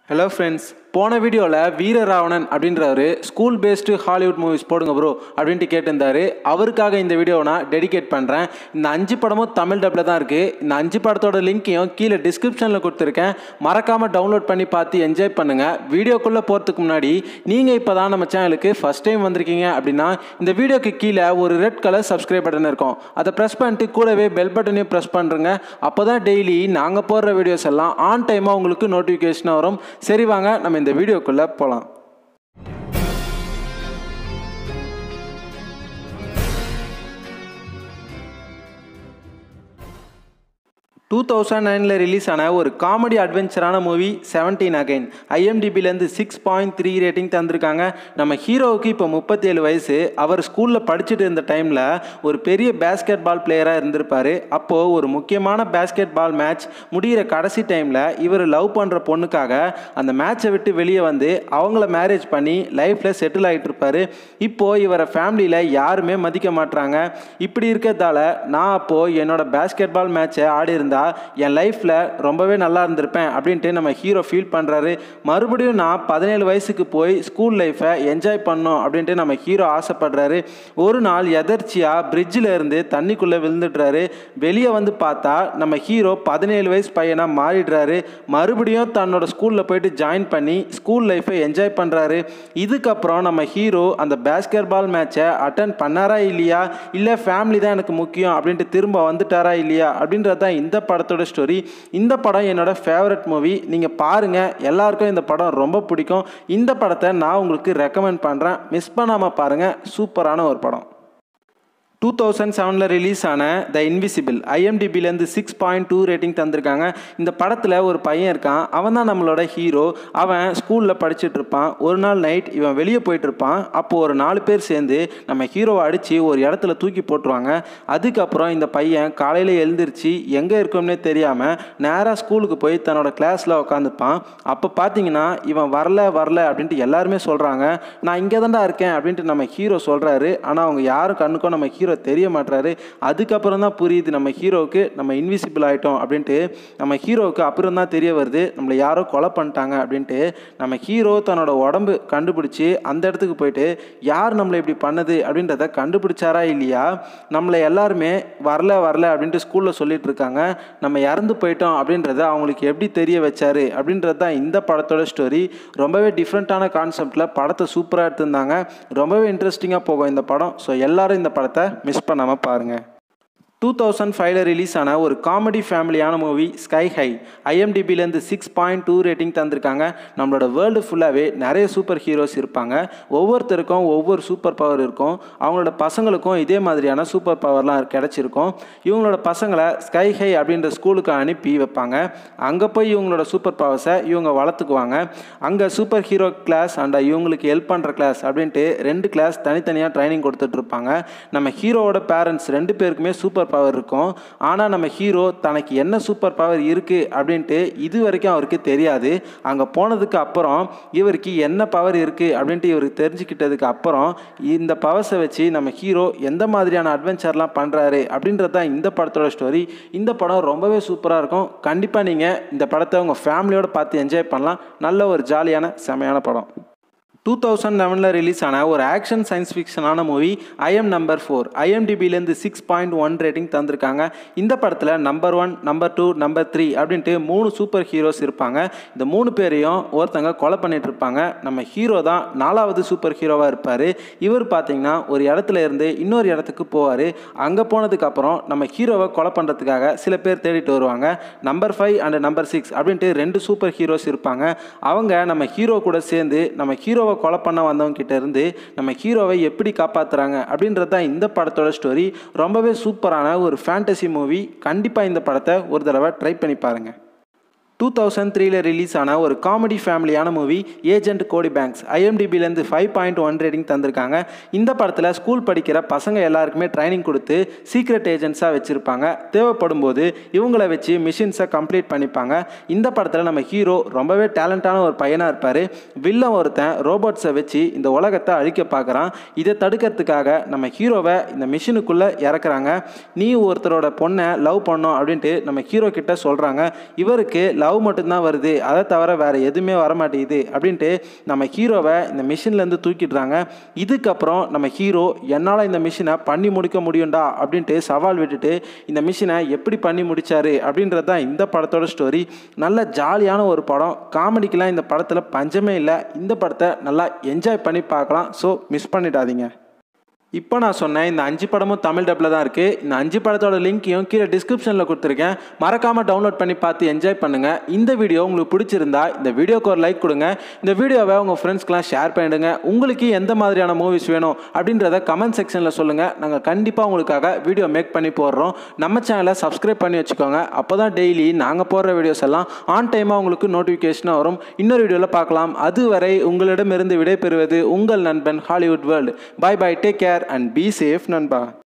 hello friends போன வீடியோவில் வீரராவணன் அப்படின்றவர் ஸ்கூல் பேஸ்டு ஹாலிவுட் மூவிஸ் போடுங்க ப்ரோ அப்படின்ட்டு கேட்டிருந்தாரு அவருக்காக இந்த வீடியோவை நான் டெடிகேட் பண்ணுறேன் இந்த அஞ்சு படமும் தமிழ் டப்பில் தான் இருக்குது இந்த அஞ்சு படத்தோட லிங்க்கையும் கீழே டிஸ்கிரிப்ஷனில் கொடுத்துருக்கேன் மறக்காமல் டவுன்லோட் பண்ணி பார்த்து என்ஜாய் பண்ணுங்கள் வீடியோக்குள்ளே போகிறதுக்கு முன்னாடி நீங்கள் இப்போ தான் நம்ம சேனலுக்கு ஃபஸ்ட் டைம் வந்திருக்கீங்க அப்படின்னா இந்த வீடியோக்கு கீழே ஒரு ரெட் கலர் சப்ஸ்கிரைப் பட்டன் இருக்கும் அதை ப்ரெஸ் பண்ணிட்டு கூடவே பெல் பட்டனையும் ப்ரெஸ் பண்ணுறங்க அப்போ தான் டெய்லி நாங்கள் போடுற வீடியோஸ் எல்லாம் ஆன் டைமாக உங்களுக்கு நோட்டிஃபிகேஷன் வரும் சரி வாங்க நம்ம இந்த வீடியோக்குள்ளே போகலாம் டூ தௌசண்ட் நைனில் ரிலீஸ் ஆன ஒரு காமெடி அட்வென்ச்சரான மூவி செவன்டீன் அகைன் ஐஎம்டிபிலேருந்து சிக்ஸ் பாயிண்ட் த்ரீ ரேட்டிங் தந்திருக்காங்க நம்ம ஹீரோவுக்கு இப்போ முப்பத்தேழு வயசு அவர் ஸ்கூலில் படிச்சுட்டு இருந்த டைமில் ஒரு பெரிய பேஸ்கெட் பால் பிளேயராக இருந்திருப்பார் அப்போது ஒரு முக்கியமான பேஸ்கெட் பால் மேட்ச் முடிகிற கடைசி டைமில் இவர் லவ் பண்ணுற பொண்ணுக்காக அந்த மேட்சை விட்டு வெளியே வந்து அவங்கள மேரேஜ் பண்ணி லைஃப்பில் செட்டில் ஆகிட்டு இருப்பார் இப்போது இவரை ஃபேமிலியில் யாருமே மதிக்க மாட்டாங்க இப்படி இருக்கிறதால நான் அப்போது என்னோட பேஸ்கெட் பால் மேட்சை ஆடி இருந்தா என் லைஃப்பில் ரொம்பவே நல்லா இருந்திருப்பேன் அப்படின்ட்டு நம்ம ஹீரோ ஃபீல் பண்ணுறாரு மறுபடியும் நான் பதினேழு வயசுக்கு போய் ஸ்கூல் லைஃப்பை என்ஜாய் பண்ணோம் அப்படின்ட்டு நம்ம ஹீரோ ஆசைப்படுறாரு ஒரு நாள் எதர்ச்சியாக பிரிட்ஜில் இருந்து தண்ணிக்குள்ளே விழுந்துடுறாரு வெளியே வந்து பார்த்தா நம்ம ஹீரோ பதினேழு வயசு பையனாக மாறிடுறாரு மறுபடியும் தன்னோட ஸ்கூலில் போயிட்டு ஜாயின் பண்ணி ஸ்கூல் லைஃப்பை என்ஜாய் பண்ணுறாரு இதுக்கப்புறம் நம்ம ஹீரோ அந்த பேஸ்கெட் பால் மேட்சை அட்டன் பண்ணாரா இல்லையா இல்லை ஃபேமிலி தான் எனக்கு முக்கியம் அப்படின்ட்டு திரும்ப வந்துட்டாரா இல்லையா அப்படின்றது தான் இந்த படத்தோட ஸ்டோரி இந்த படம் என்னோட ஃபேவரட் மூவி நீங்கள் பாருங்கள் எல்லாருக்கும் இந்த படம் ரொம்ப பிடிக்கும் இந்த படத்தை நான் உங்களுக்கு ரெக்கமெண்ட் பண்ணுறேன் மிஸ் பண்ணாமல் பாருங்கள் சூப்பரான ஒரு படம் டூ தௌசண்ட் செவனில் ரிலீஸ் ஆன த இன்விசிபிள் ஐஎம்டிபிலேருந்து சிக்ஸ் பாயிண்ட் டூ ரேட்டிங் தந்திருக்காங்க இந்த படத்தில் ஒரு பையன் இருக்கான் அவன் தான் நம்மளோட ஹீரோ அவன் ஸ்கூலில் படிச்சுட்டு இருப்பான் ஒரு நாள் நைட் இவன் வெளியே போயிட்டு இருப்பான் அப்போது ஒரு நாலு பேர் சேர்ந்து நம்ம ஹீரோவை அடித்து ஒரு இடத்துல தூக்கி போட்டுருவாங்க அதுக்கப்புறம் இந்த பையன் காலையில் எழுந்திரிச்சு எங்கே இருக்கோம்னே தெரியாமல் நேராக ஸ்கூலுக்கு போய் தன்னோட கிளாஸில் உட்காந்துப்பான் அப்போ பார்த்தீங்கன்னா இவன் வரல வரல அப்படின்ட்டு எல்லாருமே சொல்கிறாங்க நான் இங்கே தான்டா இருக்கேன் அப்படின்ட்டு நம்ம ஹீரோ சொல்கிறாரு ஆனால் அவங்க யாரும் கண்ணுக்கும் நம்ம ஹீரோ தெரிய மாட்டாரு அதுக்கப்புறம் தான் புரியுது நம்ம ஹீரோவுக்கு நம்ம இன்விசிபிள் ஆகிட்டோம் அப்படின்ட்டு நம்ம ஹீரோவுக்கு அப்புறம் தான் தெரிய வருது நம்மளை யாரோ கொலை பண்ணிட்டாங்க அப்படின்ட்டு நம்ம ஹீரோ தன்னோட உடம்பு கண்டுபிடிச்சி அந்த இடத்துக்கு போயிட்டு யார் நம்மளை இப்படி பண்ணது அப்படின்றத கண்டுபிடிச்சாரா இல்லையா நம்மளை எல்லாருமே வரல வரல அப்படின்ட்டு ஸ்கூலில் சொல்லிட்டு இருக்காங்க நம்ம இறந்து போயிட்டோம் அப்படின்றத அவங்களுக்கு எப்படி தெரிய வச்சாரு அப்படின்றது தான் இந்த படத்தோட ஸ்டோரி ரொம்பவே டிஃப்ரெண்ட்டான கான்செப்டில் படத்தை சூப்பராக எடுத்திருந்தாங்க ரொம்பவே இன்ட்ரெஸ்டிங்காக போகும் இந்த படம் ஸோ எல்லாரும் இந்த படத்தை மிஸ் பண்ணாமல் பாருங்கள் டூ தௌசண்ட் ஃபைவ்ல ரிலீஸ் ஆன ஒரு காமெடி ஃபேமிலியான மூவி ஸ்கை ஹை ஐஎம்டிபிலேருந்து சிக்ஸ் பாயிண்ட் டூ ரேட்டிங் தந்திருக்காங்க நம்மளோட வேர்ல்டு ஃபுல்லாகவே நிறைய சூப்பர் ஹீரோஸ் இருப்பாங்க ஒவ்வொருத்தருக்கும் ஒவ்வொரு சூப்பர் பவர் இருக்கும் அவங்களோட பசங்களுக்கும் இதே மாதிரியான சூப்பர் பவர்லாம் கிடச்சிருக்கும் இவங்களோட பசங்களை ஸ்கை ஹை அப்படின்ற ஸ்கூலுக்கு அனுப்பி வைப்பாங்க அங்கே போய் இவங்களோட சூப்பர் பவர்ஸை இவங்க வளர்த்துக்குவாங்க அங்கே சூப்பர் ஹீரோ கிளாஸ் அண்ட் இவங்களுக்கு ஹெல்ப் பண்ணுற கிளாஸ் அப்படின்ட்டு ரெண்டு கிளாஸ் தனித்தனியாக ட்ரைனிங் கொடுத்துட்ருப்பாங்க நம்ம ஹீரோவோட பேரண்ட்ஸ் ரெண்டு பேருக்குமே சூப்பர் பவர் இருக்கும் ஆனால் நம்ம ஹீரோ தனக்கு என்ன சூப்பர் பவர் இருக்குது அப்படின்ட்டு இது வரைக்கும் அவருக்கு தெரியாது அங்கே போனதுக்கு அப்புறம் இவருக்கு என்ன பவர் இருக்குது அப்படின்ட்டு இவருக்கு தெரிஞ்சுக்கிட்டதுக்கு அப்புறம் இந்த பவர்ஸை வச்சு நம்ம ஹீரோ எந்த மாதிரியான அட்வென்ச்சர்லாம் பண்ணுறாரு அப்படின்றது தான் இந்த படத்தோட ஸ்டோரி இந்த படம் ரொம்பவே சூப்பராக இருக்கும் கண்டிப்பாக நீங்கள் இந்த படத்தை உங்கள் ஃபேமிலியோடு பார்த்து என்ஜாய் பண்ணலாம் நல்ல ஒரு ஜாலியான செமையான படம் டூ தௌசண்ட் லெவனில் ரிலீஸ் ஆன ஒரு ஆக்ஷன் சயின்ஸ் ஃபிக்ஷனான மூவி ஐஎம் நம்பர் ஃபோர் ஐஎம்டிபிலேருந்து சிக்ஸ் பாயிண்ட் ஒன் ரேட்டிங் தந்திருக்காங்க இந்த படத்தில் number one number two number three அப்படின்ட்டு மூணு சூப்பர் ஹீரோஸ் இருப்பாங்க இந்த மூணு பேரையும் ஒருத்தங்க கொலை பண்ணிட்டு இருப்பாங்க நம்ம ஹீரோ தான் நாலாவது சூப்பர் ஹீரோவாக இருப்பார் இவர் பார்த்தீங்கன்னா ஒரு இடத்துல இருந்து இன்னொரு இடத்துக்கு போவார் அங்கே போனதுக்கப்புறம் நம்ம ஹீரோவை கொலை பண்ணுறதுக்காக சில பேர் தேடிட்டு வருவாங்க number five and number six அப்படின்ட்டு ரெண்டு சூப்பர் ஹீரோஸ் இருப்பாங்க அவங்க நம்ம ஹீரோ கூட சேர்ந்து நம்ம ஹீரோவை கொலை பண்ண வந்தவங்க கிட்ட இருந்து நம்ம ஹீரோவை எப்படி காப்பாற்றுறாங்க அப்படின்றது தான் இந்த படத்தோட ஸ்டோரி ரொம்பவே சூப்பரான ஒரு ஃபேண்டசி மூவி கண்டிப்பாக இந்த படத்தை ஒரு தடவை ட்ரை பண்ணி பாருங்கள் டூ தௌசண்ட் த்ரீல ரிலீஸ் ஆன ஒரு காமெடி ஃபேமிலியான மூவி ஏஜென்ட் கோடி பேங்க்ஸ் ஐஎம்டிபிலேருந்து ஃபைவ் பாயிண்ட் ஒன் ரேட்டிங் தந்திருக்காங்க இந்த படத்தில் ஸ்கூல் படிக்கிற பசங்க எல்லாருக்குமே ட்ரைனிங் கொடுத்து சீக்ரெட் ஏஜென்ட்ஸாக வச்சுருப்பாங்க தேவைப்படும் போது இவங்கள வச்சு மிஷின்ஸை கம்ப்ளீட் பண்ணிப்பாங்க இந்த படத்தில் நம்ம ஹீரோ ரொம்பவே டேலண்டான ஒரு பையனாக இருப்பார் வில்லன் ஒருத்தன் ரோபோட்ஸை வச்சு இந்த உலகத்தை அழிக்க பார்க்குறான் இதை தடுக்கிறதுக்காக நம்ம ஹீரோவை இந்த மிஷினுக்குள்ளே இறக்குறாங்க நீ ஒருத்தரோட பொண்ணை லவ் பண்ணோம் அப்படின்ட்டு நம்ம ஹீரோ கிட்ட சொல்கிறாங்க இவருக்கு லவ் மட்டும்தான் வருது அதை தவிர வேறு எதுவுமே வர மாட்டேங்குது அப்படின்ட்டு நம்ம ஹீரோவை இந்த மிஷின்லேருந்து தூக்கிடுறாங்க இதுக்கப்புறம் நம்ம ஹீரோ என்னால் இந்த மிஷினை பண்ணி முடிக்க முடியும்டா அப்படின்ட்டு சவால் விட்டுட்டு இந்த மிஷினை எப்படி பண்ணி முடிச்சாரு அப்படின்றது தான் இந்த படத்தோட ஸ்டோரி நல்ல ஜாலியான ஒரு படம் காமெடிக்கெலாம் இந்த படத்தில் பஞ்சமே இல்லை இந்த படத்தை நல்லா என்ஜாய் பண்ணி பார்க்கலாம் ஸோ மிஸ் பண்ணிடாதீங்க இப்போ நான் சொன்னேன் இந்த அஞ்சு படமும் தமிழ் டப்பில் தான் இருக்குது இந்த அஞ்சு படத்தோட லிங்க்கையும் கீழே டிஸ்கிரிப்ஷனில் கொடுத்துருக்கேன் மறக்காமல் டவுன்லோட் பண்ணி பார்த்து என்ஜாய் பண்ணுங்கள் இந்த வீடியோ உங்களுக்கு பிடிச்சிருந்தா இந்த வீடியோக்கு ஒரு லைக் கொடுங்க இந்த வீடியோவை உங்கள் ஃப்ரெண்ட்ஸ்க்கெலாம் ஷேர் பண்ணிடுங்க உங்களுக்கு எந்த மாதிரியான மூவிஸ் வேணும் அப்படின்றத கமெண்ட் செக்ஷனில் சொல்லுங்கள் நாங்கள் கண்டிப்பாக உங்களுக்காக வீடியோ மேக் பண்ணி போடுறோம் நம்ம சேனலை சப்ஸ்கிரைப் பண்ணி வச்சுக்கோங்க அப்போ தான் டெய்லி நாங்கள் போடுற வீடியோஸ் எல்லாம் ஆன் டைமாக உங்களுக்கு நோட்டிஃபிகேஷனாக வரும் இன்னொரு வீடியோவில் பார்க்கலாம் அதுவரை உங்களிடமிருந்து விடைபெறுவது உங்கள் நண்பன் Hollywood world bye bye take care and be safe நண்பா